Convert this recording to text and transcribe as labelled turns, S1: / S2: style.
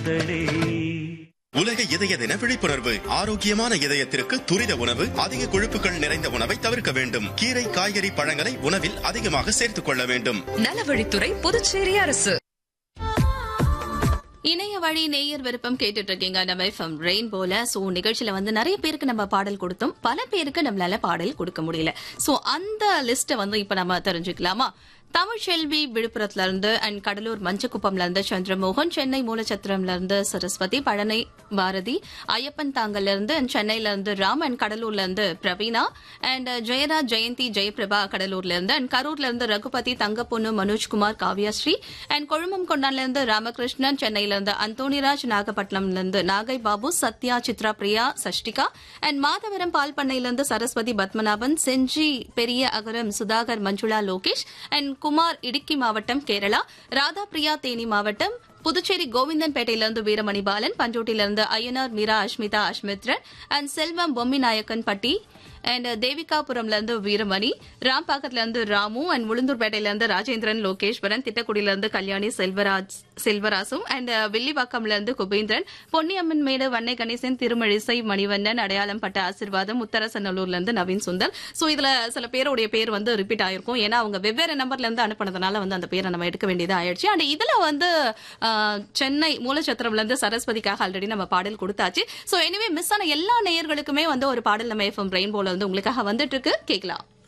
S1: உலக இதய தின விழிப்புணர்வு ஆரோக்கியமான இதயத்திற்கு துரித உணவு அதிக கொழுப்புகள் நிறைந்த உணவை தவிர்க்க வேண்டும் கீரை காய்கறி பழங்களை உணவில் அதிகமாக சேர்த்துக் கொள்ள வேண்டும்
S2: நலவழித்துறை புதுச்சேரி அரசு
S3: இணைய வழி நேயர் விருப்பம் கேட்டுட்டு இருக்கீங்க நம்ம எஃப்எம் ரெயின்போல சோ நிகழ்ச்சியில வந்து நிறைய பேருக்கு நம்ம பாடல் கொடுத்தோம் பல பேருக்கு நம்மளால பாடல் கொடுக்க முடியல சோ அந்த லிஸ்ட வந்து இப்ப நம்ம தெரிஞ்சுக்கலாமா தமிழ்ச்செல்வி விழுப்புரத்துல இருந்து அண்ட் கடலூர் மஞ்சக்குப்பம்ல இருந்து சந்திரமோகன் சென்னை மூலச்சத்திரம்ல இருந்து சரஸ்வதி பழனி பாரதி ஐயப்பன் தாங்கல்ல இருந்து and சென்னையில இருந்து ராம் அண்ட் கடலூர்ல இருந்து பிரவீனா அண்ட் ஜெயராஜ் ஜெயந்தி ஜெயபிரபா கடலூர்ல இருந்து அண்ட் கரூர்ல இருந்து ரகுபதி தங்கப்பொண்ணு மனோஜ்குமார் காவ்யாஸ்ரீ அண்ட் கொழுமம் கொண்டான்ல இருந்து ராமகிருஷ்ணன் சென்னையில இருந்து அந்தோணிராஜ் நாகப்பட்டினம்ல இருந்து நாகை பாபு சத்யா சித்ரா பிரியா சஷ்டிகா அண்ட் மாதவரம் பால் பண்ணையில இருந்து சரஸ்வதி பத்மநாபன் செஞ்சி பெரிய அகரம் சுதாகர் மஞ்சுளா லோகேஷ் அண்ட் குமார் இடுக்கி மாவட்டம் கேரளா ராதா பிரியா தேனி மாவட்டம் புதுச்சேரி கோவிந்தன்பேட்டையிலிருந்து வீரமணி பாலன் பஞ்சோட்டிலிருந்து ஐயனார் மீரா அஷ்மிதா அஷ்மித்ரன் அண்ட் செல்வம் பொம்மி நாயக்கன் பட்டி அண்ட் தேவிகாபுரம்ல இருந்து வீரமணி ராம்பாக்கத்துல இருந்து ராமு அண்ட் உளுந்தூர்பேட்டையில இருந்து ராஜேந்திரன் லோகேஸ்வரன் திட்டக்குடியில இருந்து கல்யாணி செல்வராஜ் செல்வராசும் அண்ட் வில்லிவாக்கம்ல இருந்து குபேந்திரன் பொன்னியம்மன் மேடு வன்னை கணேசன் திருமழிசை மணிவண்ணன் அடையாளம் பட்ட ஆசிர்வாதம் உத்தரசநல்லூர்ல இருந்து நவீன் சுந்தர் சோ இதுல சில பேருடைய பேர் வந்து ரிப்பீட் ஆயிருக்கும் ஏன்னா அவங்க வெவ்வேறு நம்பர்ல இருந்து அனுப்பினதுனால வந்து அந்த பேரை நம்ம எடுக்க வேண்டியதா ஆயிடுச்சு அண்ட் இதுல வந்து ஆஹ், சென்னை மூலச்சத்திரம்ல இருந்து சரஸ்வதிக்காக ஆல்ரெடி நம்ம பாடல் கொடுத்தாச்சு சோ எனிவே மிஸ் ஆன எல்லா நேயர்களுக்குமே வந்து ஒரு பாடல் நம்ம எஃப்எம் ரெயின்போல வந்து உங்களுக்காக வந்துட்டு இருக்கு கேட்கலாம்